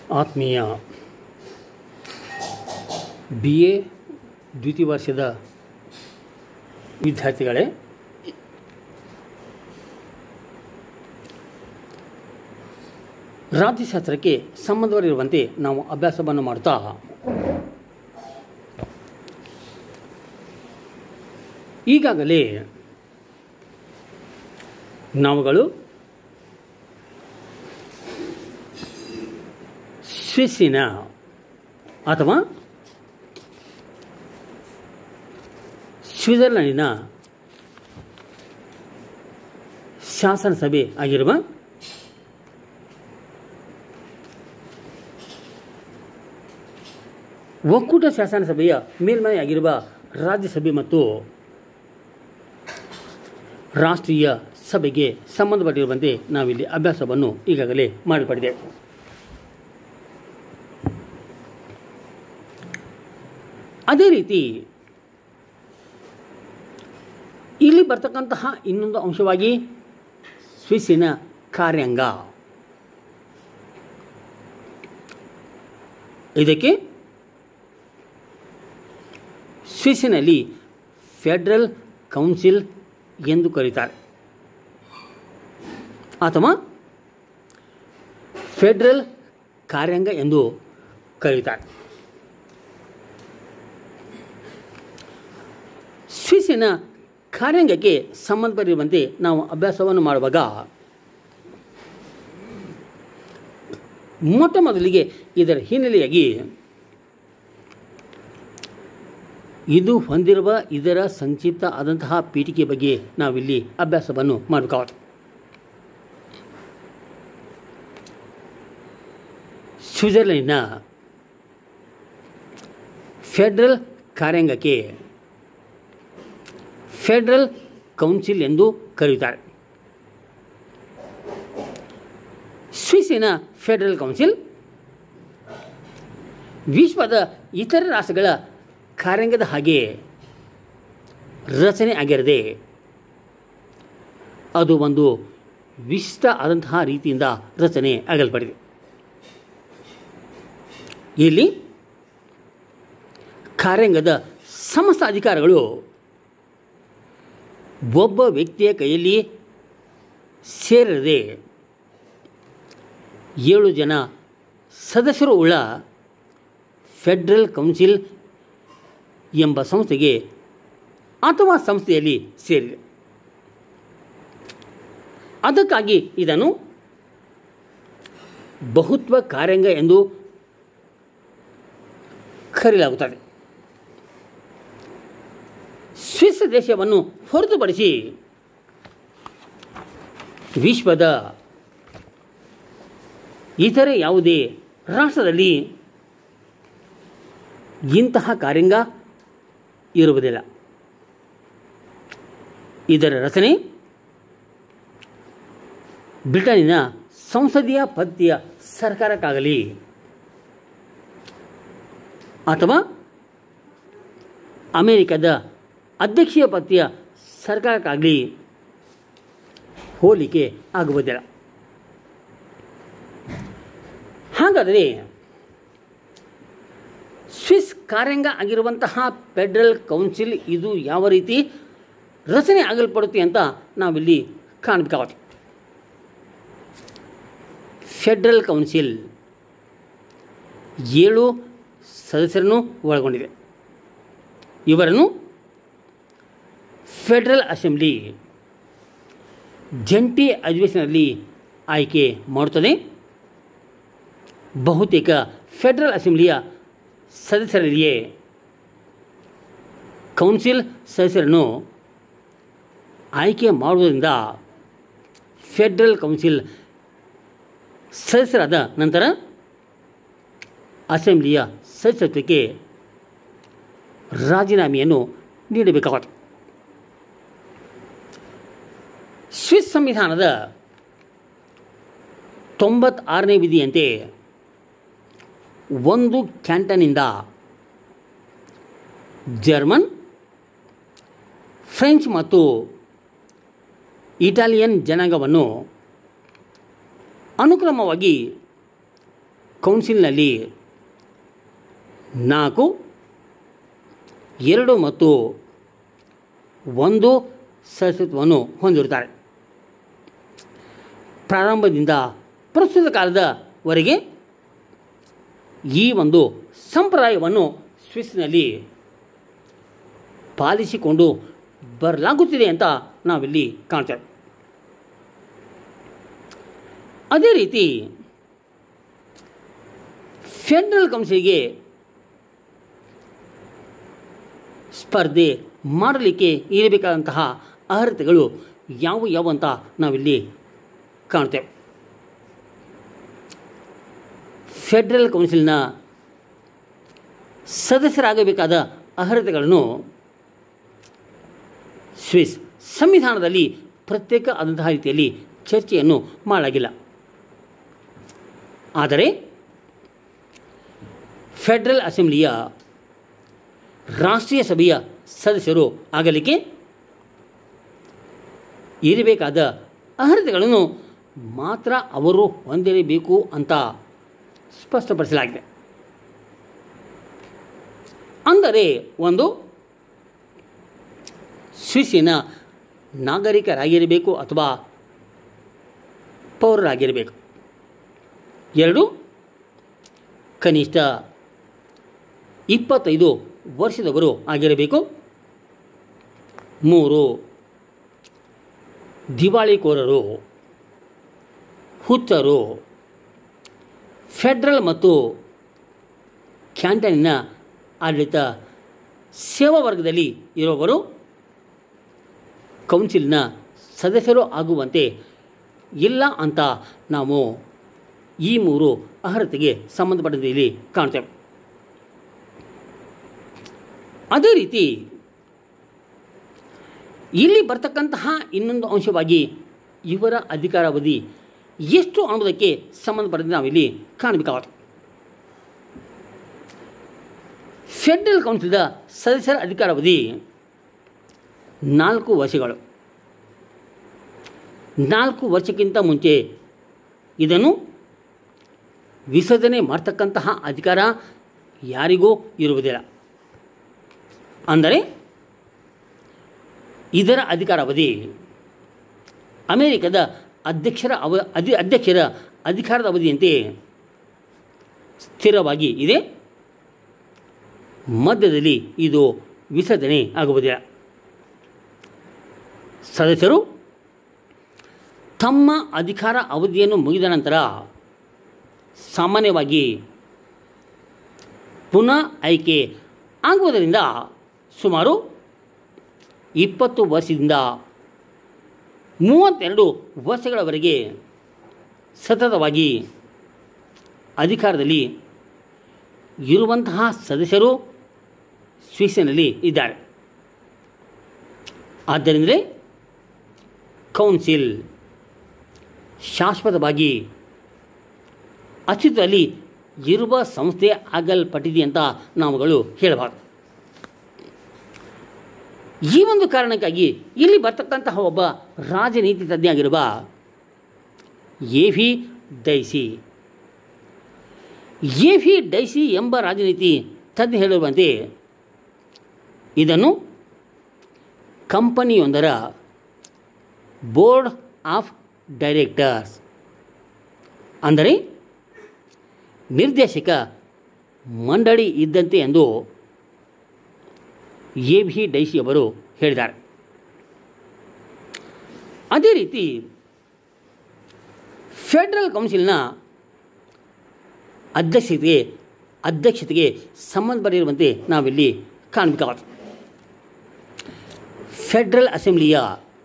ಆತ್ಮೀಯ B A ದ್ವಿತೀಯ ವರ್ಷದ ವಿದ್ಯಾರ್ಥಿಗಳೇ ರಾಜ್ಯಶಾಸ್ತ್ರಕ್ಕೆ ಸಂಬಂಧವಿರುವಂತೆ ನಾವು ಅಭ್ಯಾಸವನ್ನು ಮಾಡುತ್ತಾ ಈಗಾಗಲೇ ನಾವುಗಳು ಸ್ವಿಸ್ಸಿನ ಅಥವಾ ಸ್ವಿಟ್ಜರ್ಲೆಂಡಿನ ಶಾಸನಸಭೆ ಆಗಿರುವ ಒಕ್ಕೂಟ ಶಾಸನಸಭೆಯ ಮೇಲ್ಮನೆ ಆಗಿರುವ ರಾಜ್ಯಸಭೆ ಮತ್ತು ರಾಷ್ಟ್ರೀಯ ಸಭೆಗೆ ಸಂಬಂಧಪಟ್ಟಿರುವಂತೆ ನಾವಿಲ್ಲಿ ಅಭ್ಯಾಸವನ್ನು ಈಗಾಗಲೇ ಮಾಡಿಕೊಂಡಿದ್ದೇವೆ ಅದೇ ರೀತಿ ಇಲ್ಲಿ ಬರ್ತಕ್ಕಂತಹ ಇನ್ನೊಂದು ಅಂಶವಾಗಿ ಸ್ವಿಸ್ಸಿನ ಕಾರ್ಯಾಂಗ ಇದಕ್ಕೆ ಸ್ವಿಸ್ಸಿನಲ್ಲಿ ಫೆಡರಲ್ ಕೌನ್ಸಿಲ್ ಎಂದು ಕರೀತಾರೆ ಅಥವಾ ಫೆಡರಲ್ ಕಾರ್ಯಾಂಗ ಎಂದು ಕರೀತಾರೆ ಸ್ವಿಸ್ಸಿನ ಕಾರ್ಯಾಂಗಕ್ಕೆ ಸಂಬಂಧಪಟ್ಟಿರುವಂತೆ ನಾವು ಅಭ್ಯಾಸವನ್ನು ಮಾಡುವಾಗ ಮೊಟ್ಟ ಮೊದಲಿಗೆ ಇದರ ಹಿನ್ನೆಲೆಯಾಗಿ ಇದು ಹೊಂದಿರುವ ಇದರ ಸಂಕ್ಷಿಪ್ತ ಆದಂತಹ ಪೀಠಿಕೆ ಬಗ್ಗೆ ನಾವಿಲ್ಲಿ ಅಭ್ಯಾಸವನ್ನು ಮಾಡಬೇಕಾಗುತ್ತೆ ಸ್ವಿಟ್ಜರ್ಲೆಂಡ್ನ ಫೆಡರಲ್ ಕಾರ್ಯಾಂಗಕ್ಕೆ ಫೆಡರಲ್ ಕೌನ್ಸಿಲ್ ಎಂದು ಕರೆಯುತ್ತಾರೆ ಸ್ವಿಸ್ಸಿನ ಫೆಡರಲ್ ಕೌನ್ಸಿಲ್ ವಿಶ್ವದ ಇತರ ರಾಷ್ಟ್ರಗಳ ಕಾರ್ಯಾಂಗದ ಹಾಗೆ ರಚನೆ ಆಗಿರದೆ ಅದು ಒಂದು ವಿಶಿಷ್ಟ ಆದಂತಹ ರೀತಿಯಿಂದ ರಚನೆ ಆಗಲ್ಪಡಿದೆ ಇಲ್ಲಿ ಕಾರ್ಯಾಂಗದ ಸಮಸ್ತ ಅಧಿಕಾರಗಳು ಒಬ್ಬ ವ್ಯಕ್ತಿಯ ಕೈಯಲ್ಲಿ ಸೇರದೆ ಏಳು ಜನ ಸದಸ್ಯರು ಉಳ್ಳ ಫೆಡರಲ್ ಕೌನ್ಸಿಲ್ ಎಂಬ ಸಂಸ್ಥೆಗೆ ಅಥವಾ ಸಂಸ್ಥೆಯಲ್ಲಿ ಸೇರಿದೆ ಅದಕ್ಕಾಗಿ ಇದನ್ನು ಬಹುತ್ವ ಕಾರ್ಯಾಂಗ ಎಂದು ಕರೆಯಲಾಗುತ್ತದೆ ಸ್ವಿಸ್ ದೇಶವನ್ನು ಹೊರತುಪಡಿಸಿ ವಿಶ್ವದ ಇತರೆ ಯಾವುದೇ ರಾಷ್ಟ್ರದಲ್ಲಿ ಇಂತಹ ಕಾರ್ಯಾಂಗ ಇರುವುದಿಲ್ಲ ಇದರ ರಚನೆ ಬ್ರಿಟನ್ನಿನ ಸಂಸದೀಯ ಪದ್ಧತಿಯ ಸರ್ಕಾರಕ್ಕಾಗಲಿ ಅಥವಾ ಅಮೆರಿಕದ ಅಧ್ಯಕ್ಷೀಯ ಪದ್ಧತಿಯ ಸರ್ಕಾರಕ್ಕಾಗಲಿ ಹೋಲಿಕೆ ಆಗುವುದಿಲ್ಲ ಹಾಗಾದರೆ ಸ್ವಿಸ್ ಕಾರ್ಯಾಂಗ ಆಗಿರುವಂತಹ ಫೆಡರಲ್ ಕೌನ್ಸಿಲ್ ಇದು ಯಾವ ರೀತಿ ರಚನೆ ಆಗಲ್ಪಡುತ್ತೆ ಅಂತ ನಾವಿಲ್ಲಿ ಕಾಣಬೇಕಾಗುತ್ತೆ ಫೆಡರಲ್ ಕೌನ್ಸಿಲ್ ಏಳು ಸದಸ್ಯರನ್ನು ಒಳಗೊಂಡಿದೆ ಇವರನ್ನು ಫೆಡರಲ್ ಅಸೆಂಬ್ಲಿ ಜಂಟಿ ಅಧಿವೇಶನದಲ್ಲಿ ಆಯ್ಕೆ ಮಾಡುತ್ತದೆ ಬಹುತೇಕ ಫೆಡರಲ್ ಅಸೆಂಬ್ಲಿಯ ಸದಸ್ಯರಲ್ಲಿಯೇ ಕೌನ್ಸಿಲ್ ಸದಸ್ಯರನ್ನು ಆಯ್ಕೆ ಮಾಡುವುದರಿಂದ ಫೆಡರಲ್ ಕೌನ್ಸಿಲ್ ಸದಸ್ಯರಾದ ನಂತರ ಅಸೆಂಬ್ಲಿಯ ಸದಸ್ಯತ್ವಕ್ಕೆ ರಾಜೀನಾಮೆಯನ್ನು ನೀಡಬೇಕಾಗುತ್ತೆ ಸ್ವಿಸ್ ಸಂವಿಧಾನದ ತೊಂಬತ್ತಾರನೇ ವಿಧಿಯಂತೆ ಒಂದು ಕ್ಯಾಂಟನ್ನಿಂದ ಜರ್ಮನ್ ಫ್ರೆಂಚ್ ಮತ್ತು ಇಟಾಲಿಯನ್ ಜನಾಂಗವನ್ನು ಅನುಕ್ರಮವಾಗಿ ಕೌನ್ಸಿಲ್ನಲ್ಲಿ ನಾಲ್ಕು ಎರಡು ಮತ್ತು ಒಂದು ಸದಸ್ಯತ್ವವನ್ನು ಹೊಂದಿರುತ್ತಾರೆ ಪ್ರಾರಂಭದಿಂದ ಪ್ರಸ್ತುತ ಕಾಲದವರೆಗೆ ಈ ಒಂದು ಸಂಪ್ರದಾಯವನ್ನು ಸ್ವಿಸ್ನಲ್ಲಿ ಪಾಲಿಸಿಕೊಂಡು ಬರಲಾಗುತ್ತಿದೆ ಅಂತ ನಾವಿಲ್ಲಿ ಕಾಣ್ತೇವೆ ಅದೇ ರೀತಿ ಫೆಡರಲ್ ಕೌನ್ಸಿಲ್ಗೆ ಸ್ಪರ್ಧೆ ಮಾಡಲಿಕ್ಕೆ ಇರಬೇಕಾದಂತಹ ಅರ್ಹತೆಗಳು ಯಾವ ಯಾವ ಅಂತ ನಾವಿಲ್ಲಿ ಕಾಣ್ತೇವೆ ಫೆಡರಲ್ ಕೌನ್ಸಿಲ್ನ ಸದಸ್ಯರಾಗಬೇಕಾದ ಅರ್ಹತೆಗಳನ್ನು ಸ್ವಿಸ್ ಸಂವಿಧಾನದಲ್ಲಿ ಪ್ರತ್ಯೇಕ ಆದಂತಹ ರೀತಿಯಲ್ಲಿ ಚರ್ಚೆಯನ್ನು ಮಾಡಲಾಗಿಲ್ಲ ಆದರೆ ಫೆಡರಲ್ ಅಸೆಂಬ್ಲಿಯ ರಾಷ್ಟ್ರೀಯ ಸಭೆಯ ಸದಸ್ಯರು ಆಗಲಿಕ್ಕೆ ಇರಬೇಕಾದ ಅರ್ಹತೆಗಳನ್ನು ಮಾತ್ರ ಅವರು ಹೊಂದಿರಬೇಕು ಅಂತ ಸ್ಪಷ್ಟಪಡಿಸಲಾಗಿದೆ ಅಂದರೆ ಒಂದು ಸ್ವಿಸ್ಸಿನ ನಾಗರಿಕರಾಗಿರಬೇಕು ಅಥವಾ ಪೌರರಾಗಿರಬೇಕು ಎರಡು ಕನಿಷ್ಠ ಇಪ್ಪತ್ತೈದು ವರ್ಷದವರು ಆಗಿರಬೇಕು ಮೂರು ದಿವಾಳಿಕೋರರು ಹುಚ್ಚರು ಫೆಡ್ರಲ್ ಮತ್ತು ಕ್ಯಾಂಟನಿನ ಆಡಳಿತ ಸೇವಾ ವರ್ಗದಲ್ಲಿ ಇರುವವರು ಕೌನ್ಸಿಲ್ನ ಸದಸ್ಯರು ಆಗುವಂತೆ ಇಲ್ಲ ಅಂತ ನಾವು ಈ ಮೂರು ಅರ್ಹತೆಗೆ ಸಂಬಂಧಪಟ್ಟಂತೆ ಇಲ್ಲಿ ಕಾಣ್ತೇವೆ ಅದೇ ರೀತಿ ಇಲ್ಲಿ ಬರ್ತಕ್ಕಂತಹ ಇನ್ನೊಂದು ಅಂಶವಾಗಿ ಇವರ ಅಧಿಕಾರಾವಧಿ ಎಷ್ಟು ಅನ್ನೋದಕ್ಕೆ ಸಂಬಂಧಪಟ್ಟಂತೆ ನಾವಿಲ್ಲಿ ಕಾಣಬೇಕಾಗುತ್ತೆ ಫೆಡರಲ್ ಕೌನ್ಸಿಲ್ದ ಸದಸ್ಯರ ಅಧಿಕಾರಾವಧಿ ನಾಲ್ಕು ವರ್ಷಗಳು ನಾಲ್ಕು ವರ್ಷಕ್ಕಿಂತ ಮುಂಚೆ ಇದನ್ನು ವಿಸರ್ಜನೆ ಮಾಡ್ತಕ್ಕಂತಹ ಅಧಿಕಾರ ಯಾರಿಗೂ ಇರುವುದಿಲ್ಲ ಅಂದರೆ ಇದರ ಅಧಿಕಾರಾವಧಿ ಅಮೆರಿಕದ ಅಧ್ಯಕ್ಷರ ಅವ ಅಧಿ ಅಧ್ಯಕ್ಷರ ಅಧಿಕಾರದ ಅವಧಿಯಂತೆ ಸ್ಥಿರವಾಗಿ ಇದೆ ಮಧ್ಯದಲ್ಲಿ ಇದು ವಿಸರ್ಜನೆ ಆಗುವುದಿಲ್ಲ ಸದಸ್ಯರು ತಮ್ಮ ಅಧಿಕಾರ ಅವಧಿಯನ್ನು ಮುಗಿದ ನಂತರ ಸಾಮಾನ್ಯವಾಗಿ ಪುನಃ ಆಯ್ಕೆ ಆಗುವುದರಿಂದ ಸುಮಾರು ಇಪ್ಪತ್ತು ವರ್ಷದಿಂದ ಮೂವತ್ತೆರಡು ವರ್ಷಗಳವರೆಗೆ ಸತತವಾಗಿ ಅಧಿಕಾರದಲ್ಲಿ ಇರುವಂತಹ ಸದಸ್ಯರು ಸ್ವಿಸ್ಸಿನಲ್ಲಿ ಇದ್ದಾರೆ ಆದ್ದರಿಂದಲೇ ಕೌನ್ಸಿಲ್ ಶಾಶ್ವತವಾಗಿ ಅಸ್ತಿತ್ವದಲ್ಲಿ ಇರುವ ಸಂಸ್ಥೆ ಆಗಲ್ಪಟ್ಟಿದೆ ಅಂತ ನಾವುಗಳು ಹೇಳಬಾರದು ಈ ಒಂದು ಕಾರಣಕ್ಕಾಗಿ ಇಲ್ಲಿ ಬರ್ತಕ್ಕಂತಹ ಒಬ್ಬ ರಾಜನೀತಿ ತಜ್ಞ ಆಗಿರುವ A V Dicey A V Dicey ಎಂಬ ರಾಜನೀತಿ ತಜ್ಞ ಹೇಳುವಂತೆ ಇದನ್ನು ಕಂಪನಿಯೊಂದರ ಬೋರ್ಡ್ ಆಫ್ ಡೈರೆಕ್ಟರ್ಸ್ ಅಂದರೆ ನಿರ್ದೇಶಕ ಮಂಡಳಿ ಇದ್ದಂತೆ ಎಂದು ಎ ವಿ ಡೈಸಿ ಅವರು ಹೇಳಿದ್ದಾರೆ ಅದೇ ರೀತಿ ಫೆಡರಲ್ ಕೌನ್ಸಿಲ್ನ ಅಧ್ಯಕ್ಷತೆಗೆ ಅಧ್ಯಕ್ಷತೆಗೆ ಸಂಬಂಧಪಟ್ಟಿರುವಂತೆ ನಾವಿಲ್ಲಿ ಕಾಣಬೇಕಾಗುತ್ತೆ ಫೆಡರಲ್ ಅಸೆಂಬ್ಲಿಯ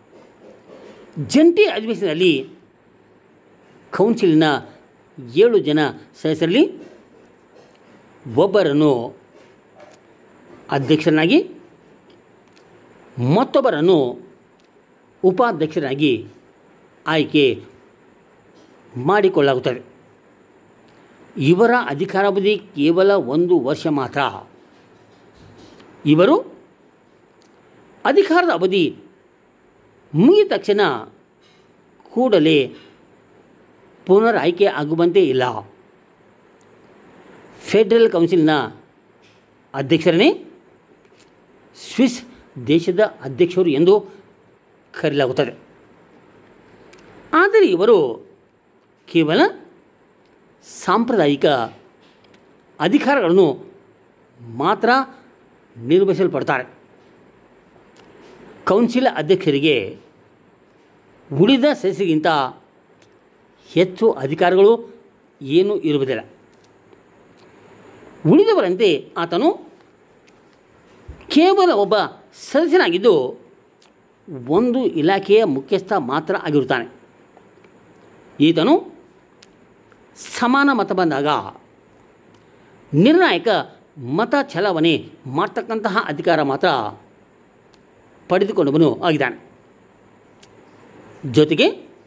ಜಂಟಿ ಅಧಿವೇಶನದಲ್ಲಿ ಕೌನ್ಸಿಲ್ನ ಏಳು ಜನ ಸದಸ್ಯರಲ್ಲಿ ಒಬ್ಬರನ್ನು ಅಧ್ಯಕ್ಷರನ್ನಾಗಿ ಮತ್ತೊಬ್ಬರನ್ನು ಉಪಾಧ್ಯಕ್ಷರಾಗಿ ಆಯ್ಕೆ ಮಾಡಿಕೊಳ್ಳಲಾಗುತ್ತದೆ ಇವರ ಅಧಿಕಾರಾವಧಿ ಕೇವಲ ಒಂದು ವರ್ಷ ಮಾತ್ರ ಇವರು ಅಧಿಕಾರದ ಅವಧಿ ಮುಗಿದ ತಕ್ಷಣ ಕೂಡಲೇ ಪುನರ್ ಆಯ್ಕೆ ಆಗುವಂತೆ ಇಲ್ಲ ಫೆಡರಲ್ ಕೌನ್ಸಿಲ್ನ ಅಧ್ಯಕ್ಷರನ್ನೇ ಸ್ವಿಸ್ ದೇಶದ ಅಧ್ಯಕ್ಷರು ಎಂದು ಕರೆಯಲಾಗುತ್ತದೆ ಆದರೆ ಇವರು ಕೇವಲ ಸಾಂಪ್ರದಾಯಿಕ ಅಧಿಕಾರಗಳನ್ನು ಮಾತ್ರ ನಿರ್ವಹಿಸಲ್ಪಡ್ತಾರೆ ಕೌನ್ಸಿಲ್ ಅಧ್ಯಕ್ಷರಿಗೆ ಉಳಿದ ಸದಸ್ಯರಿಗಿಂತ ಹೆಚ್ಚು ಅಧಿಕಾರಗಳು ಏನೂ ಇರುವುದಿಲ್ಲ ಉಳಿದವರಂತೆ ಆತನು ಕೇವಲ ಒಬ್ಬ ಸದಸ್ಯನಾಗಿದ್ದು ಒಂದು ಇಲಾಖೆಯ ಮುಖ್ಯಸ್ಥ ಮಾತ್ರ ಆಗಿರುತ್ತಾನೆ ಈತನು ಸಮಾನ ಮತ ಬಂದಾಗ ನಿರ್ಣಾಯಕ ಮತ ಚಲಾವಣೆ ಮಾಡ್ತಕ್ಕಂತಹ ಅಧಿಕಾರ ಮಾತ್ರ ಪಡೆದುಕೊಂಡವನು ಆಗಿದ್ದಾನೆ ಜೊತೆಗೆ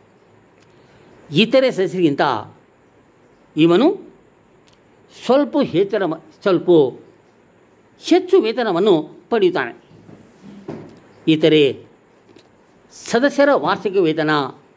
ಇತರೆ ಸದಸ್ಯರಿಗಿಂತ ಇವನು ಸ್ವಲ್ಪ ವೇತನ ಸ್ವಲ್ಪ ಹೆಚ್ಚು ವೇತನವನ್ನು ಪಡೆಯುತ್ತಾನೆ ಇತರೆ ಸದಸ್ಯರ ವಾರ್ಷಿಕ ವೇತನ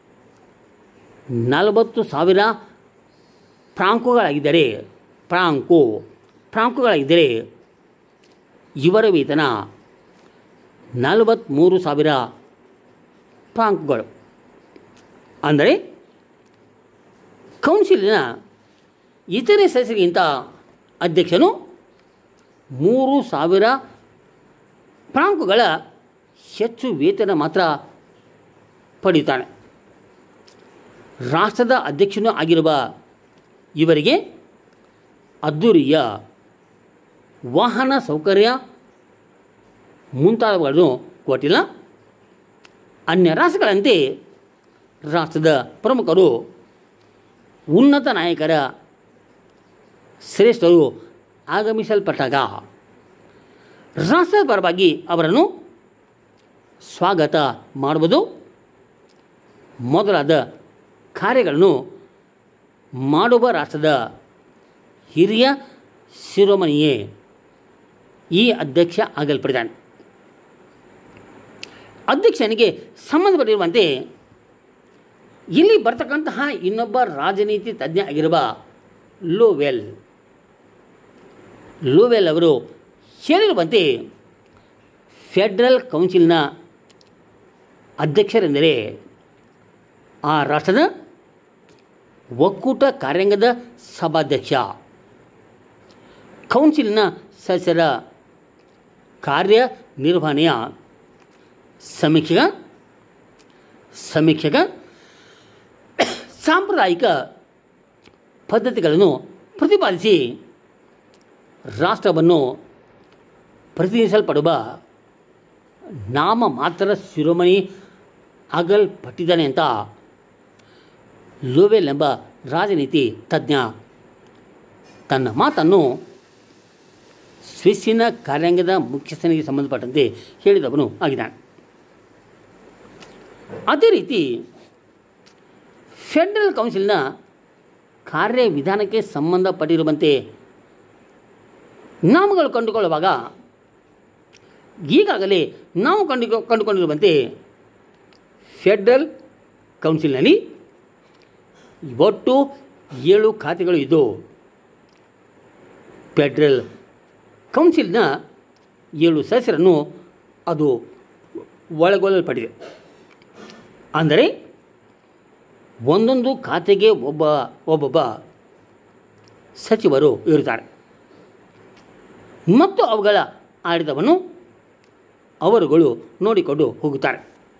ನಲವತ್ತು ಸಾವಿರ ಫ್ರಾಂಕುಗಳಾಗಿದ್ದರೆ ಫ್ರಾಂಕು ಫ್ರಾಂಕುಗಳಾಗಿದ್ದರೆ ಇವರ ವೇತನ ನಲವತ್ತ್ಮೂರು ಸಾವಿರ ಫ್ರಾಂಕ್ಗಳು ಅಂದರೆ ಕೌನ್ಸಿಲಿನ ಇತರೆ ಸದಸ್ಯರಿಗಿಂತ ಅಧ್ಯಕ್ಷನು ಮೂರು ಸಾವಿರ ಫ್ರಾಂಕುಗಳ ಹೆಚ್ಚು ವೇತನ ಮಾತ್ರ ಪಡೆಯುತ್ತಾನೆ ರಾಷ್ಟ್ರದ ಅಧ್ಯಕ್ಷನೂ ಆಗಿರುವ ಇವರಿಗೆ ಅದ್ದೂರಿಯ ವಾಹನ ಸೌಕರ್ಯ ಮುಂತಾದವುಗಳನ್ನು ಕೊಟ್ಟಿಲ್ಲ ಅನ್ಯ ರಾಷ್ಟ್ರಗಳಂತೆ ರಾಷ್ಟ್ರದ ಪ್ರಮುಖರು ಉನ್ನತ ನಾಯಕರ ಶ್ರೇಷ್ಠರು ಆಗಮಿಸಲ್ಪಟ್ಟಾಗ ರಾಷ್ಟ್ರದ ಪರವಾಗಿ ಅವರನ್ನು ಸ್ವಾಗತ ಮಾಡುವುದು ಮೊದಲಾದ ಕಾರ್ಯಗಳನ್ನು ಮಾಡುವ ರಾಷ್ಟ್ರದ ಹಿರಿಯ ಶಿರೋಮಣಿಯೇ ಈ ಅಧ್ಯಕ್ಷ ಆಗಲ್ಪಡಿದ್ದಾನೆ ಅಧ್ಯಕ್ಷನಿಗೆ ಸಂಬಂಧಪಟ್ಟಿರುವಂತೆ ಇಲ್ಲಿ ಬರ್ತಕ್ಕಂತಹ ಇನ್ನೊಬ್ಬ ರಾಜನೀತಿ ತಜ್ಞ ಆಗಿರುವ ಲೋವೆಲ್ ಲೋವೆಲ್ ಅವರು ಹೇಳಿರುವಂತೆ ಫೆಡರಲ್ ಕೌನ್ಸಿಲ್ನ ಅಧ್ಯಕ್ಷರೆಂದರೆ ಆ ರಾಷ್ಟ್ರದ ಒಕ್ಕೂಟ ಕಾರ್ಯಾಂಗದ ಸಭಾಧ್ಯಕ್ಷ ಕೌನ್ಸಿಲ್ನ ಸದಸ್ಯರ ಕಾರ್ಯನಿರ್ವಹಣೆಯ ಸಮೀಕ್ಷಕ ಸಮೀಕ್ಷಕ ಸಾಂಪ್ರದಾಯಿಕ ಪದ್ಧತಿಗಳನ್ನು ಪ್ರತಿಪಾದಿಸಿ ರಾಷ್ಟ್ರವನ್ನು ಪ್ರತಿನಿಧಿಸಲ್ಪಡುವ ನಾಮ ಮಾತ್ರ ಶಿರೋಮಣಿ ಆಗಲ್ಪಟ್ಟಿದ್ದಾನೆ ಅಂತ ಲೋವೆಲ್ ಎಂಬ ರಾಜನೀತಿ ತಜ್ಞ ತನ್ನ ಮಾತನ್ನು ಸ್ವಿಸ್ಸಿನ ಕಾರ್ಯಾಂಗದ ಮುಖ್ಯಸ್ಥನಿಗೆ ಸಂಬಂಧಪಟ್ಟಂತೆ ಹೇಳಿದವನು ಆಗಿದ್ದಾನೆ ಅದೇ ರೀತಿ ಫೆಡರಲ್ ಕೌನ್ಸಿಲ್ನ ಕಾರ್ಯವಿಧಾನಕ್ಕೆ ಸಂಬಂಧಪಟ್ಟಿರುವಂತೆ ನಾಮಗಳು ಕಂಡುಕೊಳ್ಳುವಾಗ ಈಗಾಗಲೇ ನಾವು ಕಂಡು ಕಂಡುಕೊಂಡಿರುವಂತೆ ಫೆಡರಲ್ ಕೌನ್ಸಿಲ್ನಲ್ಲಿ ಒಟ್ಟು ಏಳು ಖಾತೆಗಳು ಇದ್ದು ಫೆಡರಲ್ ಕೌನ್ಸಿಲ್ನ ಏಳು ಸದಸ್ಯರನ್ನು ಅದು ಒಳಗೊಳ್ಳಲ್ಪಟ್ಟಿದೆ ಅಂದರೆ ಒಂದೊಂದು ಖಾತೆಗೆ ಒಬ್ಬ ಒಬ್ಬೊಬ್ಬ ಸಚಿವರು ಇರುತ್ತಾರೆ ಮತ್ತು ಅವುಗಳ ಆಡಳಿತವನ್ನು ಅವರುಗಳು ನೋಡಿಕೊಂಡು ಹೋಗುತ್ತಾರೆ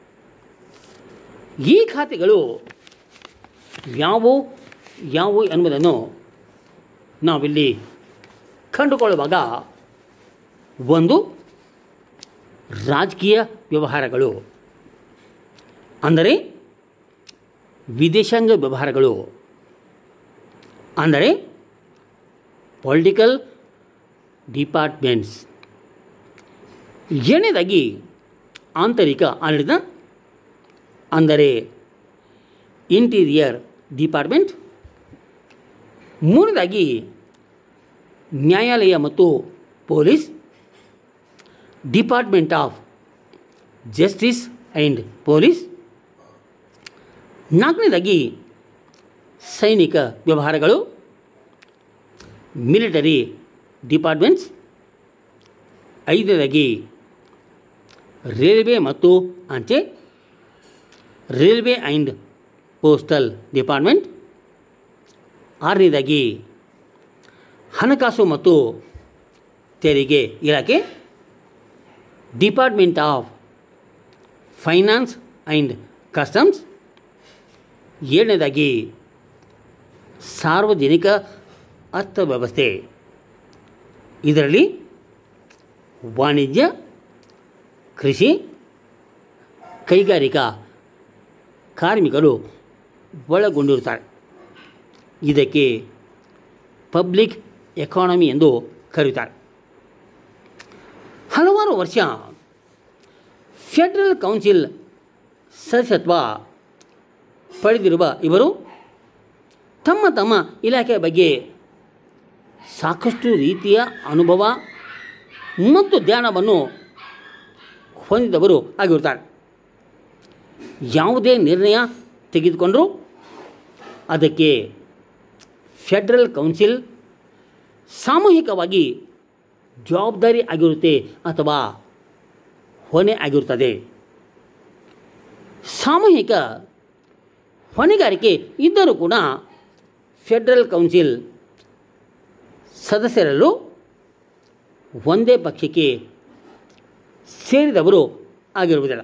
ಈ ಖಾತೆಗಳು ಯಾವುವು ಯಾವುವು ಎನ್ನುವುದನ್ನು ನಾವಿಲ್ಲಿ ಕಂಡುಕೊಳ್ಳುವಾಗ ಒಂದು ರಾಜಕೀಯ ವ್ಯವಹಾರಗಳು ಅಂದರೆ ವಿದೇಶಾಂಗ ವ್ಯವಹಾರಗಳು ಅಂದರೆ ಪೊಲಿಟಿಕಲ್ ಡಿಪಾರ್ಟ್ಮೆಂಟ್ಸ್ ಎರಡನೇದಾಗಿ ಆಂತರಿಕ ಆಡಳಿತ ಅಂದರೆ ಇಂಟೀರಿಯರ್ ಡಿಪಾರ್ಟ್ಮೆಂಟ್ ಮೂರನೇದಾಗಿ ನ್ಯಾಯಾಲಯ ಮತ್ತು police department of justice and police ನಾಲ್ಕನೇದಾಗಿ ಸೈನಿಕ ವ್ಯವಹಾರಗಳು ಮಿಲಿಟರಿ ಡಿಪಾರ್ಟ್ಮೆಂಟ್ಸ್ ಐದನೇದಾಗಿ ರೈಲ್ವೆ ಮತ್ತು ಅಂಚೆ ರೈಲ್ವೆ ಆ್ಯಂಡ್ ಪೋಸ್ಟಲ್ ಡಿಪಾರ್ಟ್ಮೆಂಟ್ ಆರನೇದಾಗಿ ಹಣಕಾಸು ಮತ್ತು ತೆರಿಗೆ ಇಲಾಖೆ department of finance and customs ಏಳನೇದಾಗಿ ಸಾರ್ವಜನಿಕ ಅರ್ಥವ್ಯವಸ್ಥೆ ಇದರಲ್ಲಿ ವಾಣಿಜ್ಯ ಕೃಷಿ ಕೈಗಾರಿಕಾ ಕಾರ್ಮಿಕರು ಒಳಗೊಂಡಿರುತ್ತಾರೆ ಇದಕ್ಕೆ ಪಬ್ಲಿಕ್ ಎಕಾನಮಿ ಎಂದು ಕರೆಯುತ್ತಾರೆ ಹಲವಾರು ವರ್ಷ ಫೆಡರಲ್ ಕೌನ್ಸಿಲ್ ಸದಸ್ಯತ್ವ ಪಡೆದಿರುವ ಇವರು ತಮ್ಮ ತಮ್ಮ ಇಲಾಖೆಯ ಬಗ್ಗೆ ಸಾಕಷ್ಟು ರೀತಿಯ ಅನುಭವ ಮತ್ತು ಜ್ಞಾನವನ್ನು ಹೊಂದಿದವರು ಆಗಿರುತ್ತಾರೆ ಯಾವುದೇ ನಿರ್ಣಯ ತೆಗೆದುಕೊಂಡರೂ ಅದಕ್ಕೆ ಫೆಡರಲ್ ಕೌನ್ಸಿಲ್ ಸಾಮೂಹಿಕವಾಗಿ ಜವಾಬ್ದಾರಿ ಆಗಿರುತ್ತೆ ಅಥವಾ ಹೊಣೆ ಆಗಿರುತ್ತದೆ ಸಾಮೂಹಿಕ ಹೊಣೆಗಾರಿಕೆ ಇದ್ದರೂ ಕೂಡ ಫೆಡರಲ್ ಕೌನ್ಸಿಲ್ ಸದಸ್ಯರಲ್ಲೂ ಒಂದೇ ಪಕ್ಷಕ್ಕೆ ಸೇರಿದವರು ಆಗಿರುವುದಿಲ್ಲ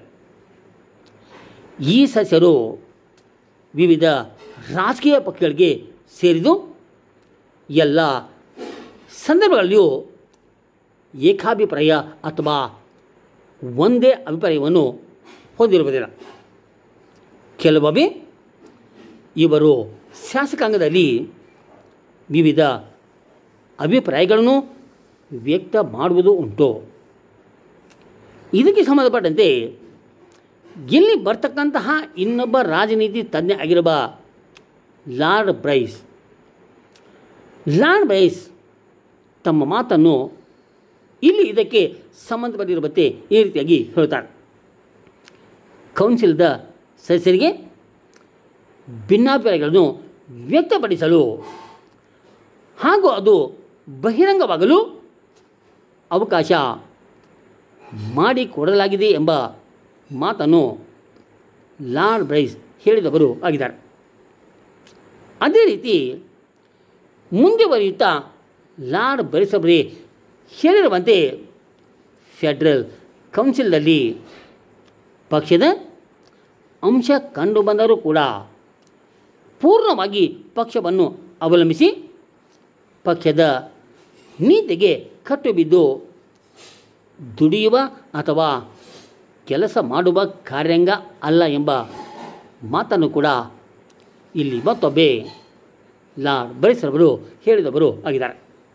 ಈ ಸದಸ್ಯರು ವಿವಿಧ ರಾಜಕೀಯ ಪಕ್ಷಗಳಿಗೆ ಸೇರಿದು ಎಲ್ಲ ಸಂದರ್ಭಗಳಲ್ಲಿಯೂ ಏಕಾಭಿಪ್ರಾಯ ಅಥವಾ ಒಂದೇ ಅಭಿಪ್ರಾಯವನ್ನು ಹೊಂದಿರುವುದಿಲ್ಲ ಕೆಲವೊಮ್ಮೆ ಇವರು ಶಾಸಕಾಂಗದಲ್ಲಿ ವಿವಿಧ ಅಭಿಪ್ರಾಯಗಳನ್ನು ವ್ಯಕ್ತ ಮಾಡುವುದು ಉಂಟು ಇದಕ್ಕೆ ಸಂಬಂಧಪಟ್ಟಂತೆ ಇಲ್ಲಿ ಬರ್ತಕ್ಕಂತಹ ಇನ್ನೊಬ್ಬ ರಾಜನೀತಿ ತಜ್ಞ ಆಗಿರುವ ಲಾರ್ಡ್ ಬ್ರೈಸ್ ಲಾರ್ಡ್ ಬ್ರೈಸ್ ತಮ್ಮ ಮಾತನ್ನು ಇಲ್ಲಿ ಇದಕ್ಕೆ ಸಂಬಂಧಪಟ್ಟಿರುವಂತೆ ಈ ರೀತಿಯಾಗಿ ಹೇಳ್ತಾರೆ ಕೌನ್ಸಿಲ್ದ ಸದಸ್ಯರಿಗೆ ಭಿನ್ನಾಭಿಪ್ರಾಯಗಳನ್ನು ವ್ಯಕ್ತಪಡಿಸಲು ಹಾಗೂ ಅದು ಬಹಿರಂಗವಾಗಲು ಅವಕಾಶ ಮಾಡಿಕೊಡಲಾಗಿದೆ ಎಂಬ ಮಾತನ್ನು ಲಾರ್ಡ್ ಬ್ರೈಸ್ ಹೇಳಿದವರು ಆಗಿದ್ದಾರೆ ಅದೇ ರೀತಿ ಮುಂದುವರಿಯುತ್ತಾ ಲಾರ್ಡ್ ಬ್ರೈಸ್ ಅವರೇ ಹೇಳಿರುವಂತೆ ಫೆಡರಲ್ ಕೌನ್ಸಿಲ್ನಲ್ಲಿ ಪಕ್ಷದ ಅಂಶ ಕಂಡುಬಂದರೂ ಕೂಡ ಪೂರ್ಣವಾಗಿ ಪಕ್ಷವನ್ನು ಅವಲಂಬಿಸಿ ಪಕ್ಷದ ನೀತಿಗೆ ಕಟ್ಟು ಬಿದ್ದು ದುಡಿಯುವ ಅಥವಾ ಕೆಲಸ ಮಾಡುವ ಕಾರ್ಯಾಂಗ ಅಲ್ಲ ಎಂಬ ಮಾತನ್ನು ಕೂಡ ಇಲ್ಲಿ ಮತ್ತೊಬ್ಬೆ ಲಾರ್ಡ್ ಬರಿಸರವರು ಹೇಳಿದವರು ಆಗಿದ್ದಾರೆ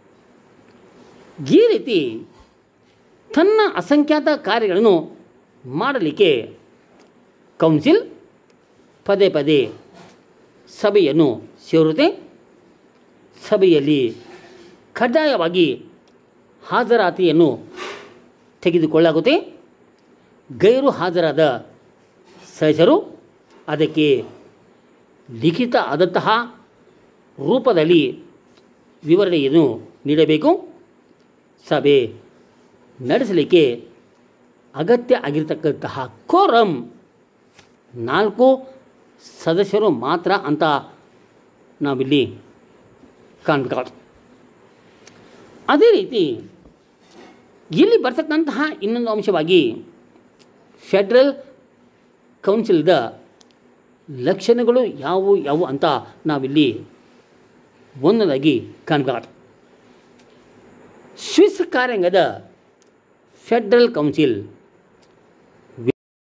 ಈ ರೀತಿ ತನ್ನ ಅಸಂಖ್ಯಾತ ಕಾರ್ಯಗಳನ್ನು ಮಾಡಲಿಕ್ಕೆ ಕೌನ್ಸಿಲ್ ಪದೇ ಪದೇ ಸಭೆಯನ್ನು ಸೇರುತ್ತೆ ಸಭೆಯಲ್ಲಿ ಕಡ್ಡಾಯವಾಗಿ ಹಾಜರಾತಿಯನ್ನು ತೆಗೆದುಕೊಳ್ಳಾಗುತ್ತೆ ಗೈರು ಹಾಜರಾದ ಸದಸ್ಯರು ಅದಕ್ಕೆ ಲಿಖಿತ ಆದಂತಹ ರೂಪದಲ್ಲಿ ವಿವರಣೆಯನ್ನು ನೀಡಬೇಕು ಸಭೆ ನಡೆಸಲಿಕ್ಕೆ ಅಗತ್ಯ ಆಗಿರತಕ್ಕಂತಹ ಕೋರಂ ನಾಲ್ಕು ಸದಸ್ಯರು ಮಾತ್ರ ಅಂತ ನಾವಿಲ್ಲಿ ಕಾಣಬೇಕಾಗುತ್ತೆ ಅದೇ ರೀತಿ ಇಲ್ಲಿ ಬರ್ತಕ್ಕಂತಹ ಇನ್ನೊಂದು ಅಂಶವಾಗಿ ಫೆಡ್ರಲ್ ಕೌನ್ಸಿಲ್ದ ಲಕ್ಷಣಗಳು ಯಾವುವು ಯಾವುವು ಅಂತ ನಾವಿಲ್ಲಿ ಒಂದೊಂದಾಗಿ ಕಾಣಬೇಕಾಗುತ್ತೆ ಸ್ವಿಸ್ ಕಾರ್ಯಾಂಗದ ಫೆಡ್ರಲ್ ಕೌನ್ಸಿಲ್